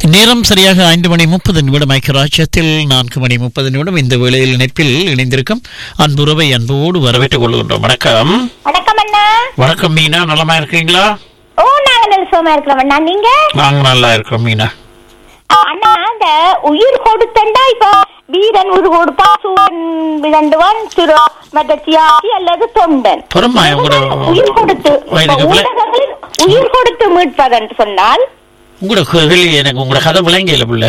நேரம் சரியாக ஐந்து மணி முப்பது நிமிடம் ஐக்கியராஜ்யத்தில் நான்கு மணி முப்பது நிமிடம் இந்த வேளையில் இணைப்பில் இணைந்திருக்கும் அன்புறவை அன்போடு வரவேற்றுக் கொள்கின்றோம் வணக்கம் வணக்கம் அண்ணா வணக்கம் மீனா நலமா இருக்கீங்களா ஓ நாங்க நல்ல சுகமா இருக்கிறோம் அண்ணா நீங்க நாங்க நல்லா இருக்கோம் மீனா ஆ, அண்ணா இந்த உயிர் கொடுத்தண்டா இப்ப வீரன் உயிர் கொடுப்பான் சூரன் விளண்டுவான் திரு மற்ற தியாகி அல்லது தொண்டன் புறமா உங்களோட உயிர் கொடுத்து இப்ப வயதுக்கு பிள்ளை- ஊடகங்களில் உயிர் கொடுத்து மீட்பதென்று சொன்னால் உங்களோட கேள்வி எனக்கு உங்களோட கதை விளங்கல புள்ள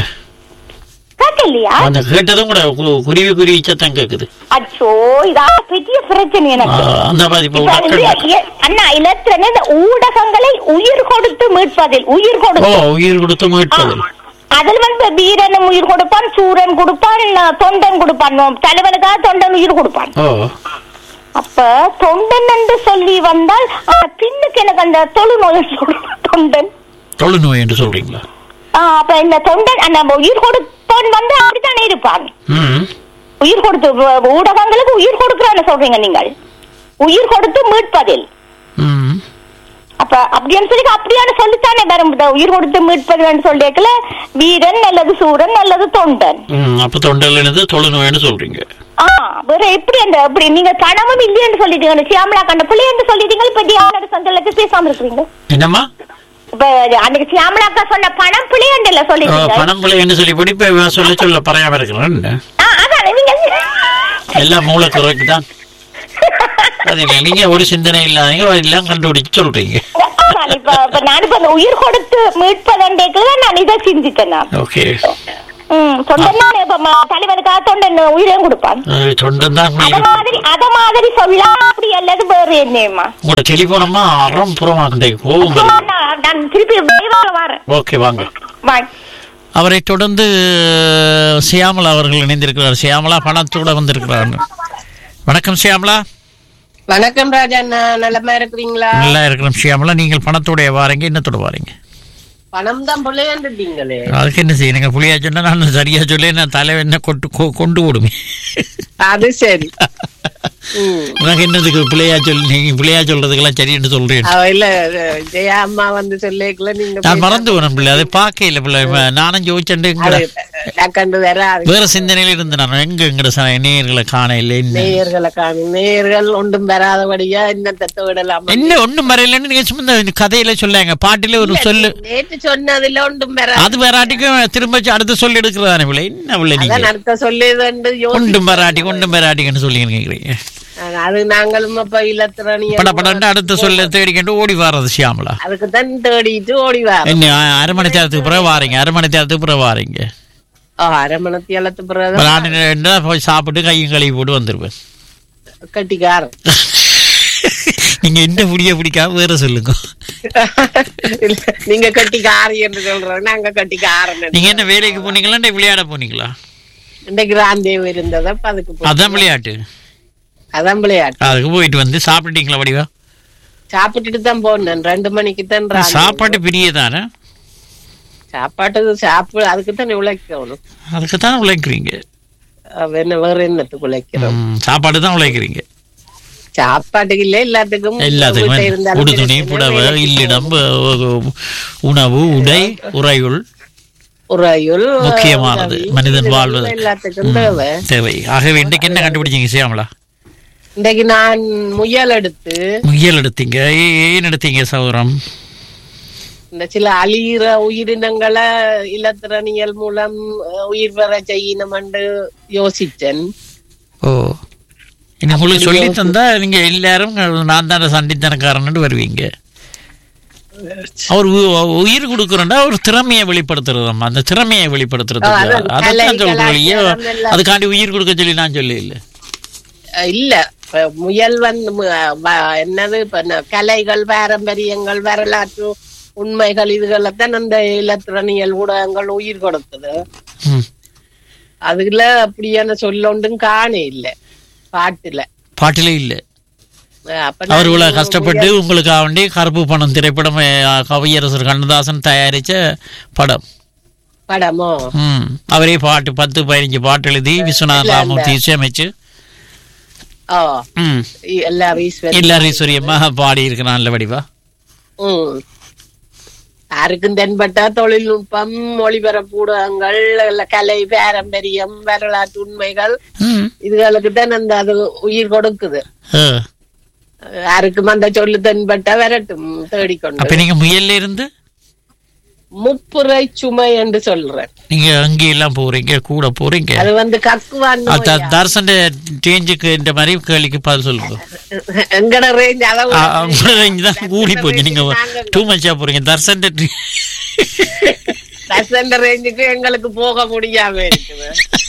கேட்கலையா அந்த கேட்டதும் கூட கு- குருவி குருவி சத்தம் கேக்குது அச்சோ இதாக பெரிய பிரச்சனை ஆ, எனக்கு அந்த மாதிரி இப்ப இப்ப வந்து உனக்கு- எ- அண்ணா இலத்திரன் இந்த ஊடகங்களை உயிர் கொடுத்து மீட்பதில் உயிர் ஓ கொடுத்து உயிர் கொடுத்து மீட்பதில் அதில் வந்து வீரனும் உயிர் கொடுப்பான் சூரன் கொடுப்பான் அஹ், தொண்டன் கொடுப்பான் தலைவனுக்காக தொண்டன் உயிர் கொடுப்பான் ஓ அப்ப தொண்டன் என்று சொல்லி வந்தால் அஹ், பின்னுக்கு எனக்கு அந்த தொழுநோய் தொண்டன் தொழுநோய் என்று சொல்றீங்களா ஆஹ், அப்ப இந்த தொண்டன் அந்த உயிர் கொடுப்பவன் வந்து அப்படித்தானே இருப்பான் ம் உயிர் கொடுத்து வ- ஊடகங்களுக்கு உயிர் கொடுக்கிறான்னு சொல்றீங்க நீங்கள் உயிர் கொடுத்து மீட்பதில் ம் அப்ப அப்படின்னு சொல்லி அப்படியான சொல்லித்தானே வரும் இந்த உயிர் கொடுத்து மீட்பதுன்னு சொல்லிக்கல வீரன் அல்லது சூரன் அல்லது தொண்டன் ம் அப்ப தொண்டல் இருந்து தொழுநோய்னு சொல்றீங்க ஆ வேற எப்படி அந்த அப்படி நீங்க பணமும் இல்லைன்னு சொல்லிட்டீங்க சியாமலா கண்ட பிள்ளை என்று சொல்லிட்டீங்க இப்ப தியான சந்தலத்து பேசாம இருக்கிறீங்க என்னம்மா இப்ப அன்னைக்கு சியாமலாக்கா சொன்ன பணம் பிள்ளையண்டல ஓ, சொல்லிட்டீங்க பணம் பிள்ளைன்னு சொல்லி இப்ப சொல்ல சொல்ல பறையாம இருக்கிறேன் ஆ, அதானே நீங்க எல்லாம் மூளை குறைக்கு தான் அது இல்லை, நீங்க ஒரு சிந்தனை இல்லாதீங்க எல்லாம் கண்டுபிடிச்சு சொல்றீங்க அதான் இப்ப இப்ப நான் இப்ப அந்த உயிர் கொடுத்து மீட்பதண்டேக்குள்ள நான் இதை சிந்தித்தேன் நான் ஓகே ம் தொண்டன் தான் இப்ப ம- தலைவனுக்காக தொண்டன் உயிரையும் கொடுப்பான் தொண்டன் தான் அத மாதிரி அத மாதிரி சொல்லலாம் அப்படி அல்லது வேறு என்னம்மா உங்களோட டெலிபோனமா அறம் புறமாக்குண்டே போகும் நான் நான் திருப்பி விரைவாக வரேன் ஓகே வாங்க பாய் அவரை தொடர்ந்து சியாமலா அவர்கள் இணைந்திருக்கிறார் சியாமலா பணத்தோட வந்திருக்கிறார் வணக்கம் சியாமலா வணக்கம் ராஜா அண்ணா நலமா இருக்கிறீங்களா நல்லா இருக்கிறோம் சியாமலா நீங்கள் பணத்தோட வாரீங்க என்னத்தோட வாரீங்க பணம் தான் பிள்ளையாண்டுட்டீங்களே அதுக்கு என்ன செய்ய நீங்கள் புளியா சொன்னா நான் சரியா சொல்லி நான் தலைவன் என்ன கொண்டு கொ- கொண்டு விடுமே அது சரி ம். உனக்கு என்னதுக்கு பிள்ளையா சொல்லி நீங்க பிள்ளையா சொல்றதுக்கெல்லாம் சரின்னு சொல்றேன் அவ இல்ல அஹ், ஜெயா அம்மா வந்து சொல்லிக்கல நீங்க நான் மறந்து வரேன் பிள்ளை அதை பார்க்க இல்லை பிள்ளை நானும் ஜோதிச்சண்டு கண்டு வேற அது வேற சிந்தனையில இருந்து நான் எங்க எங்கட ச- நேயர்களை காண இல்லை என்ன நேயர்களை காணும் நேயர்கள் ஒன்றும் பெறாதபடியா இன்னும் தத்த விடலாம் என்ன ஒண்ணும் வரையிலன்னு நீங்க சும்மா இந்த கதையில சொல்லாங்க பாட்டில ஒரு சொல்லு நேற்று சொன்னதுல ஒன்றும் பெறா அது வேறாட்டிக்கும் திரும்ப அடுத்த சொல்லி எடுக்கிறதானே பிள்ளை என்ன பிள்ளை நீங்க அதான் அடுத்த சொல்லியது ஒன்றும் பெறாட்டி ஒன்றும் பெறாட்டிங்கன்னு சொல்லி கேக்குறீங்க அது நாங்களும் அப்ப இலத்திரணிய பட படன்ட்டு அடுத்த சொல்ல தேடிக்கிட்டு ஓடி வர்றது சியாமலா அதுக்கு தான் தேடிட்டு ஓடிவார் என்ன அ- அரை மணி நேரத்துக்கு பிறகு வாரீங்க அரை மணி நேரத்துக்கு பிறகு வாரீங்க அரை மணத்தி இலத்து பிறகு நான் என்ன போய் சாப்பிட்டு கையும் கழுவி போட்டு வந்துருவேன் கட்டிக்காரன் நீங்க என்ன புடிய பிடிக்காம வேற சொல்லுங்க இல்ல, நீங்க கட்டிக்காரி என்று சொல்றோம் நாங்க கட்டிக்காரன் நீங்க என்ன வேலைக்கு போனீங்களா இல்லை விளையாட போனீங்களா இன்றைக்கு ராந்தேவ் இருந்தது அப்ப அதுக்கு போ- அதான் விளையாட்டு அதான் விளையாட்டு அதுக்கு போயிட்டு வந்து சாப்பிட்டீங்களா வடிவா சாப்பிட்டுட்டு தான் போனேன் ரெண்டு மணிக்கு தான் ராந்தேவ். சாப்பாட்டு பிரிய தானே சாப்பாட்டுக்கு சாப்பிடு அதுக்கு தான் உழைக்கணும் அதுக்கு தான் உழைக்கிறீங்க அஹ் என்ன வேற என்னத்துக்கு உழைக்கிறோம் ம், சாப்பாடு தான் உழைக்கிறீங்க சாப்பாட்டுக்கு இல்ல எல்லாத்துக்கும் வீட்டுல எல்லாத்துக்குமே இருந்தாலும் உடுதுணி பிரச்சனை, புடவை வேலைக்கு இல்லிடம் அஹ், உணவு உடை உறையுள் உறையுள் முக்கியமானது உதவி, மனிதன் இது வாழ்வது எல்லாத்துக்கும் தேவை தேவை ஆகவே இன்றைக்கு என்ன கண்டுபிடிச்சீங்க சியாமலா இன்றைக்கு நான் முயல் எடுத்து முயல் எடுத்தீங்க ஏ- ஏன் எடுத்தீங்க சௌரம் இந்த சில அழியிற உயிரினங்களை இலத்திரனியல் மூலம் அஹ், உயிர் பெற செய்யணும் என்று யோசிச்சேன் ஓ இன்னும் உங்களுக்கு சொல்லி தந்தா நீங்க எல்லாரும் நான் தானே சண்டித்தனக்காரன்னு வருவீங்க அவர் உ- உயிர் கொடுக்குறோம்டா ஒரு திறமையை வெளிப்படுத்துறதம்மா அந்த திறமையை வெளிப்படுத்துறதுக்கு அதான் அதான் கலை, சொல்றோம் இல்லையா கலாச்சாரம் எல்லாம். அதுக்காண்டி உயிர் கொடுக்க சொல்லி நான் சொல்லி இல்லை அஹ் இல்ல இப்ப முயல் வந்து மு- வ- என்னது இப்ப ந- கலைகள் பாரம்பரியங்கள் வரலாற்று உண்மைகள் இதுகளைத்தான் அந்த இலத்திரனியல் ஊடகங்கள் உயிர் கொடுத்தது ம். அதுல அப்படியான சொல்லொண்டும் காண இல்ல பாட்டுல பாட்டிலே இல்லை அஹ் அப்ப அவர் நான் இவ்வளவு கஷ்டப்பட்டு உங்களுக்கு வேண்டி கருப்பு பணம் திரைப்படம் அஹ், கவியரசர் கண்ணதாசன் தயாரிச்ச படம் படமோ ம் அவரே பாட்டு பத்து பதினஞ்சு பாட்டு எழுதி விஸ்வநாத ராமூர்த்தி இசையமைச்சு ஓ ம் இ- எல்லா ஈஸ்வரி எல்லாரும் ஈஸ்வரியமா பாடி இருக்கிறான் வடிவா ம் யாருக்கும் தென்பட்ட தொழில்நுட்பம் ஒளிபரப்பு ஊடகங்கள் இல்ல கலை பாரம்பரியம் வரலாற்று உண்மைகள் ம் இதுகளுக்கு தான் அந்த அது உயிர் கொடுக்குது ஆ. யாருக்கும் அந்த சொல்லு தென்பட்ட வரட்டும் தேடிக்கொண்டு அப்ப நீங்க முயல்ல இருந்து முப்புரை சுமை என்று சொல்றேன் நீங்க அங்கே எல்லாம் போறீங்க கூட போறீங்க அது வந்து கக்குவான் நோயா. அத- தர்சன் சேஞ்சுக்கு இந்த மாதிரி கேள்விக்கு பதில் சொல்லுங்க எங்கட ரேஞ்ச் அளவு ஆ, உங்களோட range தான் கூடி போச்சு நீங்க டூ மச்சா போறீங்க தர்சன் பசங்க ரேஞ்சுக்கு எங்களுக்கு போக முடியாம இருக்குது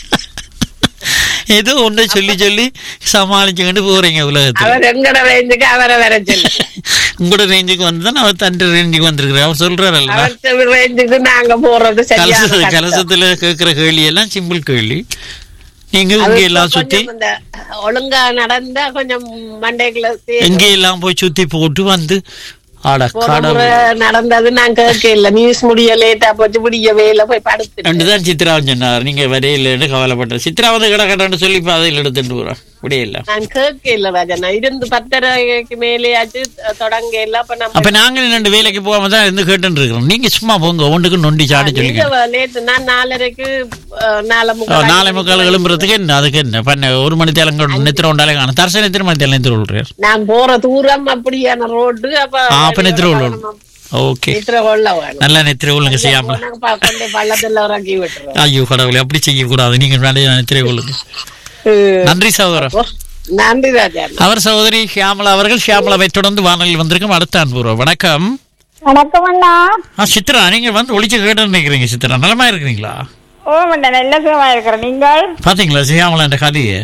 ஏதோ ஒன்றை சொல்லி சொல்லி சமாளிச்சுக்கிட்டு போறீங்க உலகத்துல அவர் எங்கட ரேஞ்சுக்கு அவரை வர சொல்லு உங்களோட ரேஞ்சுக்கு வந்து தான் அவர் தன் ரேஞ்சுக்கு வந்திருக்கிறார் அவர் சொல்றாரல்ல அவர் ரேஞ்சுக்கு நாங்க போறது சரியான கலச கஷ்டம். கலசத்துல கேட்கிற கேள்வி எல்லாம் சிம்பிள் கேள்வி நீங்க அது இங்க எல்லாம் சுத்தி கொஞ்சம் இந்த ஒழுங்கா நடந்தா கொஞ்சம் மண்டைக்குள்ள தே- எங்க எல்லாம் போய் சுத்தி போட்டு வந்து ஆட போன கடவுள் முறை நடந்தது நான் கேட்க இல்ல நியூஸ் முடிய லேட்டா போச்சு முடிய வேலை போய் படுத்து ரெண்டுதான் சித்ரா சொன்னார் நீங்க வரையிலன்னு கவலைப்பட்ட சித்ரா வந்து கடை கட்டான்னு சொல்லி பாதையில் எடுத்துட்டு போறா விடையில நான் கேட்க இல்ல ராஜா நான் இருந்து பத்தரைக்கு மேலேயாச்சு தொடங்க இல்ல அப்ப நம்ம அப்ப நாங்க ரெண்டு வேலைக்கு போகாம தான் இருந்து கேட்டுன்னு இருக்கிறோம் நீங்க சும்மா போங்க ஒன்றுக்கு நொண்டி சாட சொல்லி நீங்க நேத்து நான் நாலரைக்கு அஹ், நாலு ஓ, முக்கால் நாளை முக்கால் எழும்புறதுக்கு என்ன அதுக்கு என்ன பண்ண ஒரு மணி தேலங்க நெத்திர உண்டாலே காணும் தர்சன எத்தனை மணி தேலம் நெத்திர விடுறாரு நான் போற தூரம் அப்படியான ரோடு அப்ப ஆ, அப்ப நெத்திர விடணும் ஓகே நித்திர கொள்ள வேணும் நல்லா நெத்திர உள்ளுங்க செய்யாமல நாங்க ப- கொண்டு பள்ளத்துல இறக்கி விட்டுறோம் ஐயோ கடவுளே அப்படி செய்யக்கூடாது நீங்க நிறைய நெத்திர கொள்ளுங்க நன்றி சகோதரர் ஓ, நன்றி ராஜா அவர் சகோதரி ஷியாமலா அவர்கள் ஷியாமலாவை தொடர்ந்து வானொலியில் வந்திருக்கும் அடுத்த அன்புறோம் வணக்கம் வணக்கம் அண்ணா ஆ சித்ரா நீங்க வந்து ஒளிச்சு கேட்டு நினைக்கிறீங்க சித்ரா நலமா இருக்கிறீங்களா ஓ அண்ணா நல்ல சுகமா இருக்கிறேன் நீங்கள் பாத்தீங்களா ஷியாமலா என்ற கதையை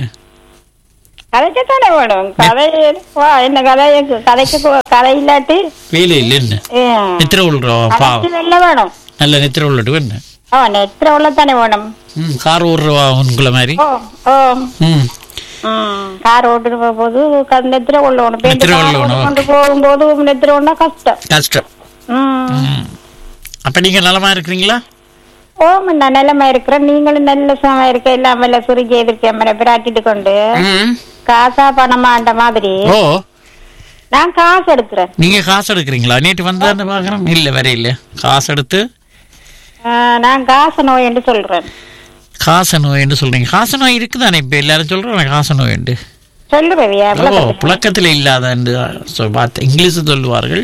கதைக்கத்தானே வேணும் கதை வா என்ன கதை கதைக்கு போ- கதை இல்லாட்டி வேலை இல்லைன்னு ம், நெத்திர உள்ளோம் பாவம் கதைக்கு வெள்ள வேணும் நல்ல நெத்திர உள்ளட்டு என்ன ஓ நெத்திர உள்ளத்தானே வேணும் ம் கார் ஓடுறவா உங்களை மாதிரி ஓ ஓ ம் ம் கார் ஓட்டுட்டு போகும்போது க- நெத்திர உள்ளவணும் பேருந்து நெத்திர கார் உள்ளவணும். கொண்டு போகும்போது நெத்திர ஒண்ணா கஷ்டம் கஷ்டம் ம் ம் அப்ப நீங்க நலமா இருக்கிறீங்களா ஓமண்ணா நிலைமை இருக்கிறேன் நீங்களும் நல்ல சுகமா இருக்க எல்லாம் வெள்ள சுருக்கி எதிர்க்க பிராட்டிட்டு கொண்டு ம் காசா பணமாண்ட மாதிரி ஓ நான் காசு எடுக்கிறேன் நீங்க காசு எடுக்கிறீங்களா நேற்று வந்தான்னு பாக்குறோம் இல்ல வேற இல்ல காசு எடுத்து ஆ, நான் காசு நோய் என்று சொல்றேன் காச நோய்ன்னு சொல்றீங்க காச நோய் இருக்குதானே இப்ப எல்லாரும் சொல்றாங்க காச நோய்ண்டு சொல்லுறவியா ஓ புழக்கத்துல இல்லாத பார்த்து இங்கிலீஷ் சொல்லுவார்கள்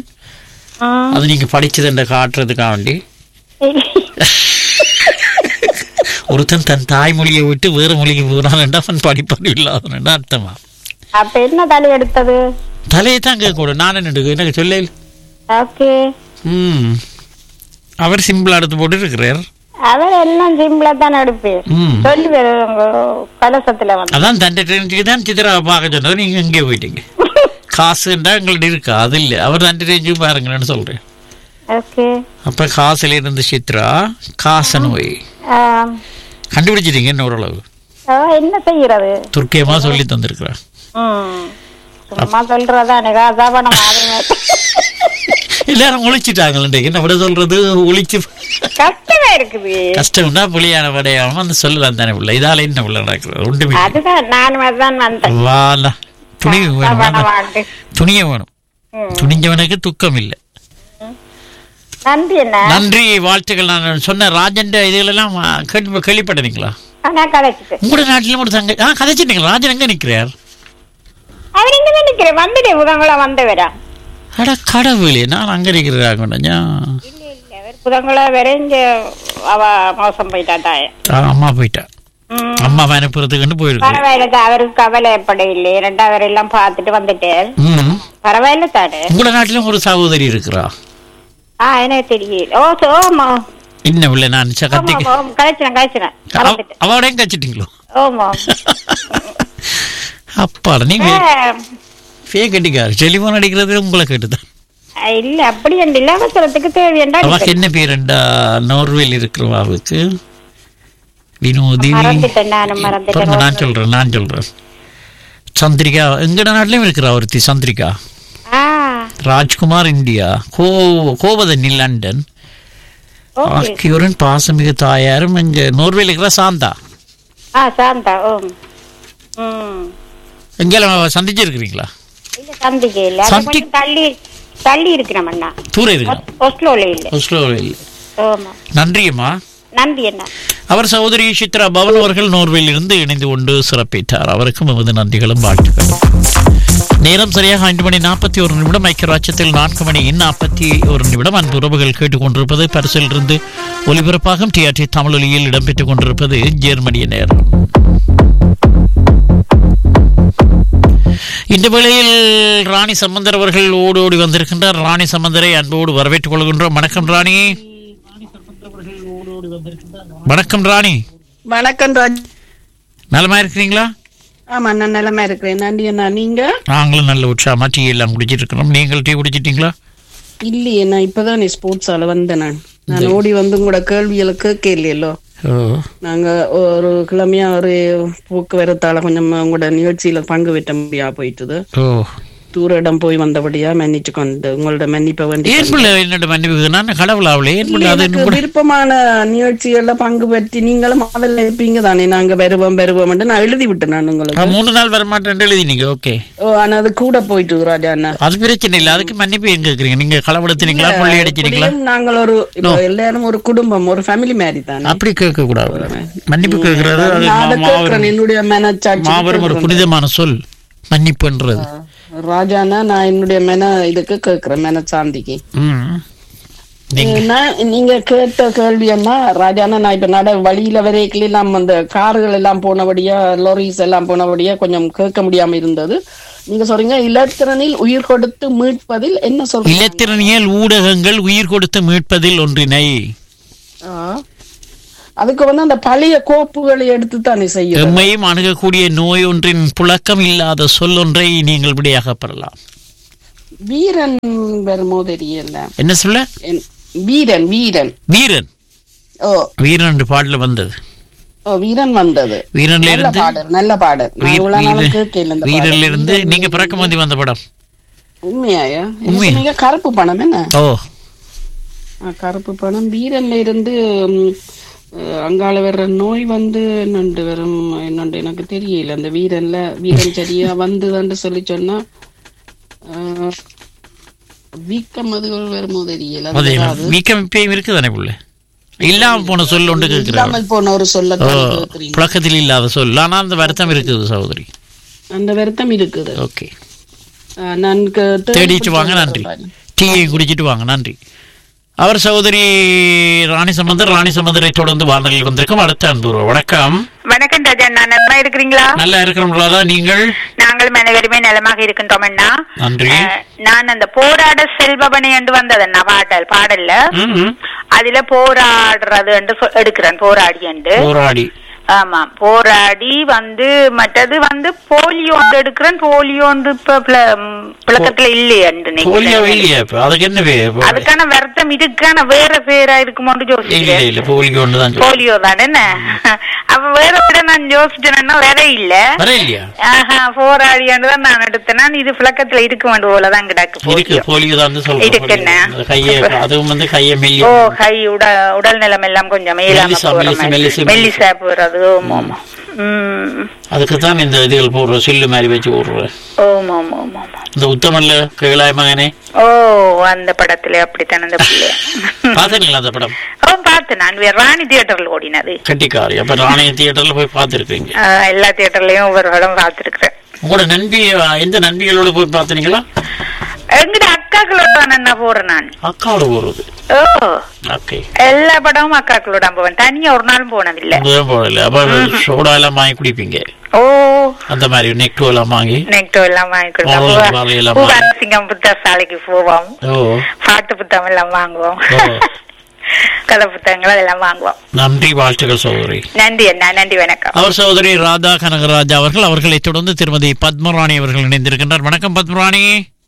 அது நீங்க படிச்சதுன்ற காட்டுறதுக்காக வேண்டி ஒருத்தன் தன் தாய்மொழியை விட்டு வேறு மொழிக்கு போறான்டா அவன் படிப்பது இல்லாதவன் அர்த்தமா அப்ப என்ன தலை எடுத்தது தலையை தான் கேட்கக்கூடாது நான் என்ன எனக்கு சொல்ல ஓகே ம் அவர் சிம்பிளா எடுத்து போட்டு இருக்கிறார் அவர் எல்லாம் சிம்பிளா தான் எடுப்பேன் ம் சொல்லி உங்க கலசத்துல வந்து அதான் தண்டை ட்ரெயினுக்கு தான் சித்திரா பார்க்க சொன்னது நீங்க இங்கே போயிட்டீங்க காசுண்டா எங்கள்ட்ட இருக்கு அது இல்லை அவர் தண்டை ரேஞ்சு பாருங்களேன்னு சொல்றேன் ஓகே அப்ப காசுல இருந்து சித்ரா காச நோய் கண்டுபிடிச்சிட்டீங்க என்ன ஓரளவு என்ன செய்யறது துர்க்கியமா சொல்லி தந்திருக்கிறேன் ம் சும்மா சொல்றதானே காசா பணம் ஆகுமே. எல்லாரும் ஒழிச்சிட்டாங்களே என்ன விட சொல்றது ஒழிச்சு கஷ்டமா இருக்குது கஷ்டம்னா புலியான படையாம அந்த சொல்லலாம் தானே பிள்ளை இதால என்ன பிள்ளை நடக்கிறது ஒன்றுமே இல்லை. அதுதான் நானும் அதுதான் வந்தேன் வாலா துணி காசா வேணும் பணம் வாண்டு துணிய வேணும் ம். துணிஞ்சவனுக்கு துக்கம் இல்லை நன்றி என்ன நன்றி வாழ்த்துக்கள் நான் சொன்ன ராஜன் இதுகளெல்லாம் கேள்வி கேள்விப்பட்டீங்களா நான் கதைச்சிட்டு உங்களோட நாட்டிலும் ஒரு தங்க ஆ கதைச்சிட்டீங்களா ராஜன் எங்க நிக்கிறார் அவர் இங்க தான் நிக்கிறேன் வந்துட்டு புதங்குளம் வந்தவரா அட கடவுளே நான் அங்க நிக்கிறேன் இல்ல இல்ல அவர் புதங்குளம் வர இங்க அவ மோசம் போயிட்டா தாய அம்மா போயிட்டா ம். அம்மா அனுப்புறதுக்குன்னு போயிருக்கு பரவாயில்ல தான் அவருக்கு கவலை எப்படி இல்லை ரெண்டாவது எல்லாம் பார்த்துட்டு வந்துட்டேன் ம் பரவாயில்ல தானே உங்களோட நாட்டிலும் ஒரு சகோதரி இருக்கிறா ஆ எனக்கு தெரியல ஓ சோ, ஓமா என்ன பிள்ளை நான் ச- ஓமா கத்திக்கு ஓம் கழிச்சினேன் கழிச்சினேன் மறந்துட்டேன் அவடையும் கச்சிட்டீங்களோ ஓமா அப்பாடா நீங்க ஆ, ஃபே கட்டிக்காரு டெலிஃபோன் அடிக்கிறது உங்களை கேட்டுதான் இல்ல அப்படி என்று இல்ல அவசரத்துக்கு தேவையண்டா அவக்கு என்ன பேருண்டா நோர்வேல் இருக்கிறவா அவளுக்கு வினோதி மறந்துட்டேன் நானும் மறந்துட்டேன் பாருங்க, நான் சொல்றேன் நான் சொல்றேன் சந்திரிகா எங்கட நாட்டிலும் இருக்கிறா ஒருத்தி சந்திரிகா ஆ ராஜ்குமார் இந்தியா கோ கோவதனி லண்டன் ஓகே ஆக்கியோரின் பாசமிகு தாயாரும் இங்க நோர்வேல இருக்கிற சாந்தா ஆ சாந்தா ஓம் ம் எங்கெல்லாம் சந்திச்சிருக்கிறீங்களா இல்ல சந்திக்க இல்ல அது சந்தி- கொஞ்சம் தள்ளி தள்ளி இருக்கிறோம் அண்ணா தூர இருக்கிறோம் ஒஸ்லோல இல்ல ஒஸ்லோவில் இல்லை ஆமா நன்றியம்மா நன்றி அண்ணா அவர் சகோதரி சித்ரா பவன் அவர்கள் நோர்வேயில் இருந்து இணைந்து கொண்டு சிறப்பித்தார் அவருக்கும் எமது நன்றிகளும் வாழ்த்துக்கள் நேரம் சரியாக ஐந்து மணி நாற்பத்தி ஒரு நிமிடம் ஐக்கியராட்சத்தில் நான்கு மணி நாற்பத்தி ஒரு நிமிடம் அன்பு உறவுகள் கேட்டுக்கொண்டிருப்பது பரிசில் இருந்து ஒலிபரப்பாகும் டிஆர்டி தமிழொலியில் இடம்பெற்றுக் கொண்டிருப்பது ஜெர்மனிய நேரம் இந்த வேளையில் ராணி சம்பந்தர் அவர்கள் ஓடி ஓடி வந்திருக்கின்றார் ராணி சம்பந்தரை அன்போடு வரவேற்றுக் கொள்கின்றோம் வணக்கம் ராணி வணக்கம் ராணி வணக்கம் ராஜ் நலமா இருக்கிறீங்களா ஆமா நான் நிலைமை இருக்கிறேன் நன்றி அண்ணா நீங்க நாங்களும் நல்ல உற்சாகமா டீ எல்லாம் குடிச்சிட்டு இருக்கிறோம் நீங்கள் டீ குடிச்சிட்டீங்களா இல்லையே நான் இப்பதான் ஸ்போர்ட்ஸ் ஆல வந்தேன் நான் நான் ஓடி வந்து உங்களோட கேள்விகளை கேட்கலையோ ஓ நாங்க ஒரு கிழமையா ஒரு போக்குவரத்தால கொஞ்சம் உங்களோட நிகழ்ச்சியில பங்கு பெற்ற முடியா போயிட்டுது ஓ தூர இடம் போய் வந்தபடியா மன்னிச்சு கொண்டு உங்களோட மன்னிப்பை வேண்டி ஏன் பிள்ளை என்னோட மன்னிப்பு நான் கடவுள் ஆகல ஏன் பிள்ளை அது எனக்கு இன்னும் கூட விருப்பமான நிகழ்ச்சிகள்ல பங்கு பெற்றி நீங்களும் முதல்ல இருப்பீங்க தானே நாங்க வருவோம் வருவோம் நான் எழுதி விட்டேன் நான் உங்களுக்கு நான் மூணு நாள் வர மாட்டேன் எழுதினீங்க ஓகே ஓ, ஆனா அது கூட போயிட்டு ராஜா அண்ணா அது பிரச்சனை இல்லை அதுக்கு மன்னிப்பு எங்க இருக்கிறீங்க நீங்க களவெடுத்துனீங்களா கொள்ளை அடிச்சிட்டீங்களா அப்படியும் நாங்கள் ஒரு இப்போ எல்லாரும் ஒரு குடும்பம் ஒரு ஃபேமிலி மாதிரி தானே அப்படி கேட்க கூடாது மன்னிப்பு கேட்கறது அது நான் அதை மா- மாபெரும் கேட்கிறேன் என்னுடைய மனச்சாட்சி மாபெரும் ஒரு புனிதமான சொல் மன்னிப்புன்றது ராஜானா நான் என்னுடைய மென இதுக்கு கேட்கிறேன் மெனச்சாந்திக்கு ம். நீங்க நான் நீங்க கேட்ட கேள்வி என்ன ராஜானா நான் இப்ப நட வழியில வரைக்கும் எல்லாம் அந்த கார்கள் எல்லாம் போனபடியா லாரிஸ் எல்லாம் போனபடியா கொஞ்சம் கேட்க முடியாம இருந்தது நீங்க சொல்றீங்க இலத்திரனில் உயிர் கொடுத்து மீட்பதில் என்ன சொல்றீங்க இலத்திரனியல் ஊடகங்கள் உயிர் கொடுத்து மீட்பதில் ஒன்றினை ஆ. அதுக்கு வந்து அந்த பழைய கோப்புகளை எடுத்து தானே செய்யும் எம்மையும் அணுகக்கூடிய நோய் ஒன்றின் புழக்கம் இல்லாத சொல் ஒன்றை நீங்கள் விடையாக பெறலாம் வீரன் வருமோ தெரியல என்ன சொல்ல என்- வீரன் வீரன் வீரன் ஓ வீரன் என்று பாடல வந்தது ஓ வீரன் வந்தது வீரன்ல நல்ல இருந்து பாடல் நல்ல பாடல் நான் வீர- இவ்வளவு நாளும் வீர- கேட்கல இந்த வீரன்ல பாடல். இருந்து நீங்க பிறக்க முந்தி வந்த படம் உண்மையாயா உண்மை. நீங்க கருப்பு பணம் என்ன ஓ ஆ, கருப்பு பணம் வீரன்ல இருந்து ம், அஹ், அங்கால வர்ற நோய் வந்து என்னண்டு வரும் என்னண்டு எனக்கு தெரியல அந்த வீரன்ல வீரன் சரியா வந்துதான்னு சொல்லி சொன்னா அஹ், வீக்கம் அது வருமோ தெரியல அது அது வராது. வீக்கம் இப்பயும் இருக்குதானே புள்ள இல்லாம போன சொல் ஒன்று கேட்கிறார் இல்லாமல் போன ஒரு சொல்ல ஓ புழக்கத்தில் இல்லாத சொல் ஆனா அந்த வருத்தம் இருக்குது சகோதரி அந்த வருத்தம் இருக்குது ஓகே அஹ், நான் க- தேடிட்டு வாங்க நன்றி டீயை குடிச்சிட்டு வாங்க நன்றி அவர் சகோதரி ராணி சம்பந்தர் ராணி சம்பந்தரை தொடர்ந்து வானொலியில் வந்திருக்கும் அடுத்த அன்பு வணக்கம் வணக்கம் ராஜா நான் நலமா இருக்கிறீங்களா நல்லா இருக்கிறோம்களா நீங்கள் நாங்கள் அனைவருமே நலமாக இருக்கின்றோம் அண்ணா நன்றி அஹ், நான் அந்த போராட செல்பவனை என்று வந்தது அண்ணா பாடல் பாடல்ல ம், அதுல போராடுறது என்று சொ- எடுக்கிறேன் போராடி என்று போராடி ஆமா போராடி வந்து மற்றது வந்து போலியோ எடுக்கிறேன் போலியோ இப்ப பிள- ம், புழக்கத்துல இல்லையே போலியோ இல்லையா இப்ப அதுக்கு என்ன வே- அதுக்கான வருத்தம் இதுக்கான வேற பேரா இருக்குமோன்னு இல்ல யோசிக்கிறேன் இல்ல போலியோ ஒன்று தான் சொல்லு. போலியோ தானே என்ன அப்ப வேற விட நான் யோசிச்சேன்னா வேற இல்ல வர இல்லையா ஆஹா, போராடியாண்டு தான் நான் எடுத்தேன் நான் இது புழக்கத்துல இருக்க வேண்டும் போலதான் கிடக்கு இருக்கு போலியோ. போலியோ தான் இருக்குண்ணே. சொல்றேன் கையை அதுவும் வந்து கையை ஓ மெல்லிய கை உட உடல் நிலம் எல்லாம் கொஞ்சம் மேலாம மெல்லிசா, போற மெல்லிசா, மாதிரி. மெல்லிசா, மெல்லிசா போறது ஓம் ஓம் உம் அதுக்கு தான் இந்த இதுகள் போடுற சில்லு மாதிரி வச்சு போடுற ஓம் ஓம் ஓம் ஓம் இந்த உத்தமல்ல கேளாய மகனே ஓ அந்த படத்துல அப்படித்தான் அந்த பிள்ளைய பாத்துறீங்களா அந்த படம் ஓ பார்த்து நான் வே- ராணி தியேட்டர்ல ஓடினது கட்டிக்காரி அப்ப ராணைய தியேட்டர்ல போய் பார்த்திருக்கீங்க ஆஹ், எல்லா தியேட்டர்லயும் ஒவ்வொரு படம் பார்த்திருக்கிறேன் உங்களோட நண்பி எந்த நண்பிகளோட போய் பார்த்தீங்களா எங்கிட்ட அக்காக்களோட தான் நான் போறேன் நான் அக்காவோட போறது ஓ ஓகே எல்லா படமும் அக்காக்களோட போவேன் தனியா ஒரு நாளும் போனதில்லை முதல் போடல அப்ப சோடா எல்லாம் வாங்கி குடிப்பீங்க ஓ அந்த மாதிரி நெக்டோ எல்லாம் வாங்கி நெக்டோ எல்லாம் வாங்கி வாழை- வாழை எல்லாம் வாங்கி. கொடுப்போம் சிங்கம் புத்தக சாலைக்கு போவோம் ஓ பாட்டு புத்தகம் எல்லாம் வாங்குவோம் ஓ. கதை புத்தகங்கள் அதெல்லாம் வாங்குவோம் நன்றி வாழ்த்துக்கள் சகோதரி நன்றி அண்ணா நன்றி வணக்கம் அவர் சகோதரி ராதா கனகராஜ் அவர்கள் அவர்களை தொடர்ந்து திருமதி பத்மராணி அவர்கள் இணைந்திருக்கின்றார் வணக்கம் பத்மராணி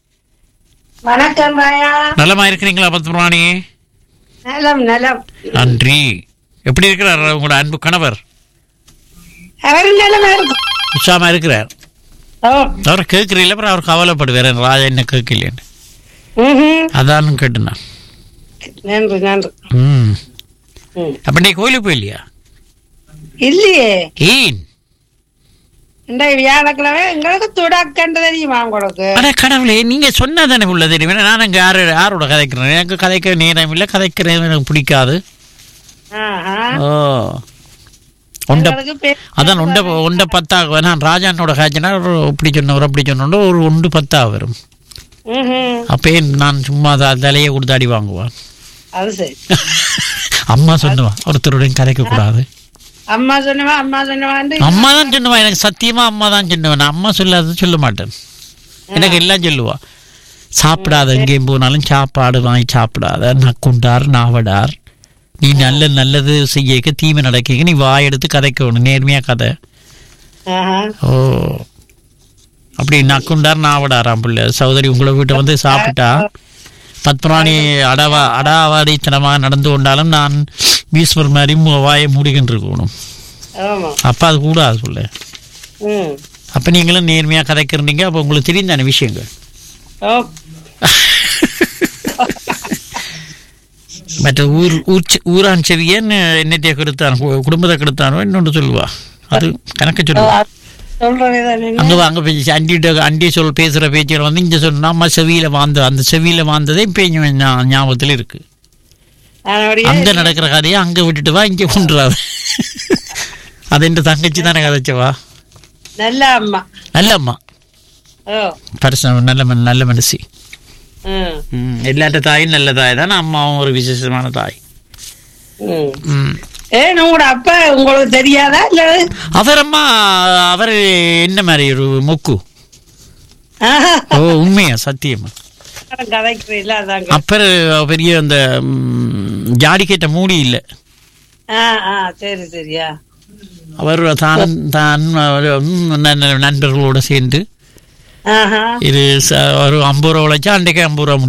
வணக்கம் ராயா நலமா இருக்கிறீங்களா பத்மராணி நலம் நலம் நன்றி எப்படி இருக்கிறார் உங்களோட அன்பு கணவர் அவர் நலமா இருக்கும் உற்சாகமா இருக்கிறார் ஓ அவர் கேட்கிறீங்களா அப்புறம் அவர் கவலைப்படுவார் ராஜா என்ன கேட்கலைன்னு ம்ஹும். அதான் கேட்டுனா நன்றி நன்றி ம் ம். அப்ப நீ கோயிலுக்கு போயில்லையா இல்லையே ஏன் இந்த வியாழக்கிழமை எங்களுக்கு துடக்கண்டு தெரியுமா உங்களுக்கு அட கடவுளே நீங்க சொன்னதானே உள்ள தெரியும் ஏன்னா நான் அங்க யாரு யாரோட கதைக்கிறேன் எனக்கு கதைக்க நேரம் இல்லை கதைக்கிறது எனக்கு பிடிக்காது ஆஹா. ஓ உண்ட எங்களுக்கு பே- அதான் உண்ட உண்ட பத்தா நான் ராஜானோட காய்ச்சினா ஒரு இப்படி சொன்னவர் அப்படி சொன்னோட ஒரு ஒன்று பத்தா வரும் ம்ஹும். அப்பயே நான் சும்மா த- தலையை கொடுத்து அடி வாங்குவேன் அது சரி அம்மா சொன்னவா ஒருத்தருடன் கதைக்க கூடாது அம்மா சொன்னவா அம்மா சொன்னவாண்டு அம்மா தான் சொன்னுவா எனக்கு சத்தியமா அம்மா தான் சொன்னுவேன் நான் அம்மா சொல்லாத சொல்ல மாட்டேன் எனக்கு எல்லாம் சொல்லுவா சாப்பிடாத எங்கேயும் போனாலும் சாப்பாடு வாங்கி சாப்பிடாத நக்குண்டார் நாவடார் நீ நல்ல நல்லது செய்யக்க தீமை நடக்க நீ வாய் எடுத்து கதைக்கணும் நேர்மையா கதை ஆஹா. ஓ அப்படி நக்குண்டார் நாவடாராம் பிள்ளை சகோதரி உங்களை வீட்டை வந்து சாப்பிட்டா பத்மராணி அடவா அடாவாடித்தனமாக நடந்து கொண்டாலும் நான் பீஸ்வர் மாதிரி மு- வாயை மூடிக்கிட்டு இருக்கணும் ஆமா அப்ப அது கூடாது சொல்ல ம் அப்ப நீங்களும் நேர்மையா கதைக்கிறீங்க அப்ப உங்களுக்கு தெரியும் தானே விஷயங்கள் ஓ மற்ற ஊர் ஊர் ஊரான் செவியன் என்னத்தைய கெடுத்தான் கு- குடும்பத்தை கெடுத்தானோ இன்னொன்று சொல்லுவா அது கணக்க சொல்லுவா சொல்றதுதானே அங்க வா, அங்க பேசி அண்டிட்ட அண்டி சொல் பேசுற பேச்சுகள் வந்து இங்க சொன்னா அம்மா செவியில வாழ்ந்த அந்த செவியில வாழ்ந்ததே இப்ப இங்க ஞா- ஞாபகத்துல இருக்கு அதனுடைய அங்க நடக்கிற கதையை அங்க விட்டுட்டு வா இங்க கொண்டுறாது அது என் தங்கச்சி தானே கதைச்சவா நல்ல அம்மா நல்ல அம்மா ஓ பரிசு நல்ல மன- நல்ல மனசி ம் ம், எல்லாட்ட தாயும் நல்ல தாய் தானே அம்மாவும் ஒரு விசேஷமான தாய் ம் ம். ஏன் உங்களோட அப்பா உங்களுக்கு தெரியாதா இல்ல அவர் அம்மா அவர் என்ன மாதிரி ஒரு மொக்கு ஆஹா. ஓ உண்மையா சத்தியமா கதைக்கிறீங்களா அதாங்க அப்பர் பெரிய அந்த ம், ஜாடி கேட்ட மூடி இல்லை ஆ ஆ சரி சரியா அவர் தான் தான் ஒரு, ம், நண்பர்களோட சேர்ந்து ஆஹா இது ச- ஒரு ஐம்பது ரூபா உழைச்சா அன்றைக்கே ஐம்பது ரூபா